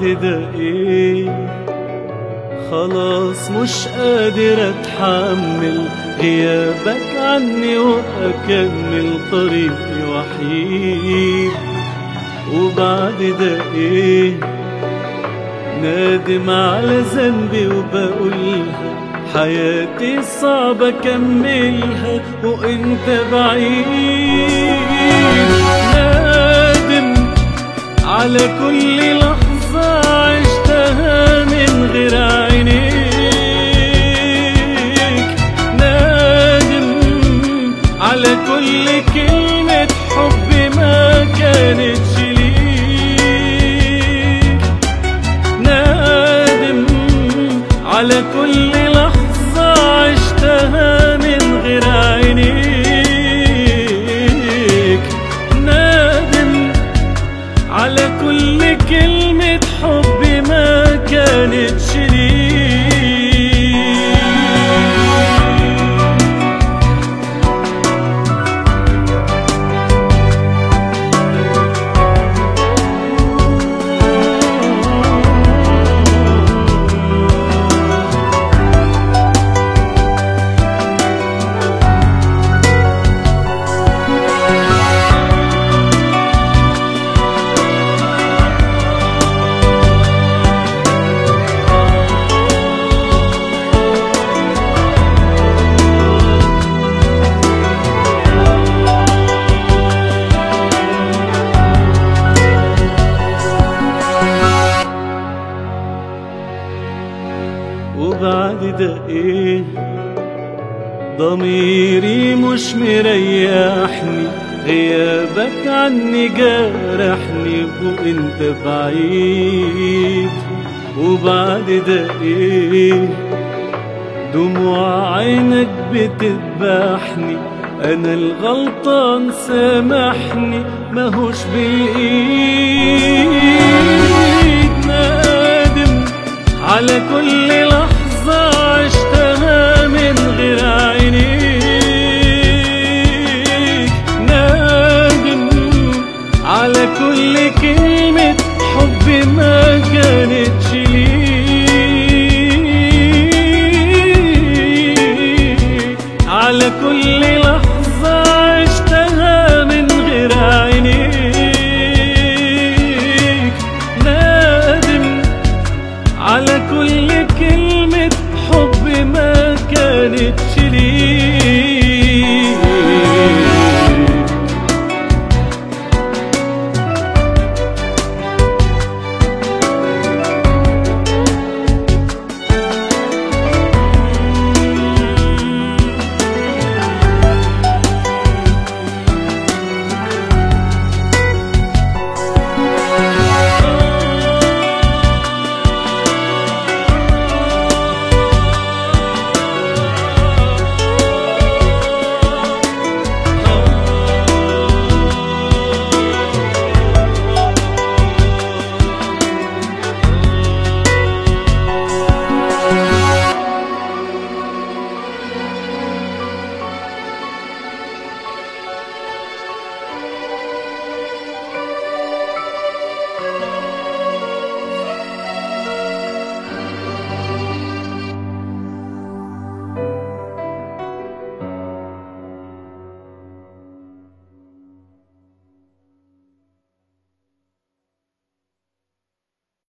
وبعد ده ايه خلاص مش قادر اتحمل غيابك عني واكمل طريقي وحيد وبعد ده ايه نادم على ذنبي وبقولها حياتي صعبة أكملها وانت بعيد نادم على كل لحظة عشتها من غير عينيك نادم على كل كلمة حب ما كانتش ليك نادم على كل لحظة عشتها من غير عينيك نادم على كل كلمة حب ما كانتش ليك وبعد ده ايه ضميري مش مريحني غيابك عني جارحني وانت بعيد وبعد ده ايه دموع عينك بتذبحني انا الغلطان سامحني ماهوش بالايد نادم على كل لحظة عشتها من غير عينيك نادم على كل كلمة حب ما كانتش ليك على كل لحظة عشتها من غير عينيك نادم على كل كلمة حب ما كانتش ليك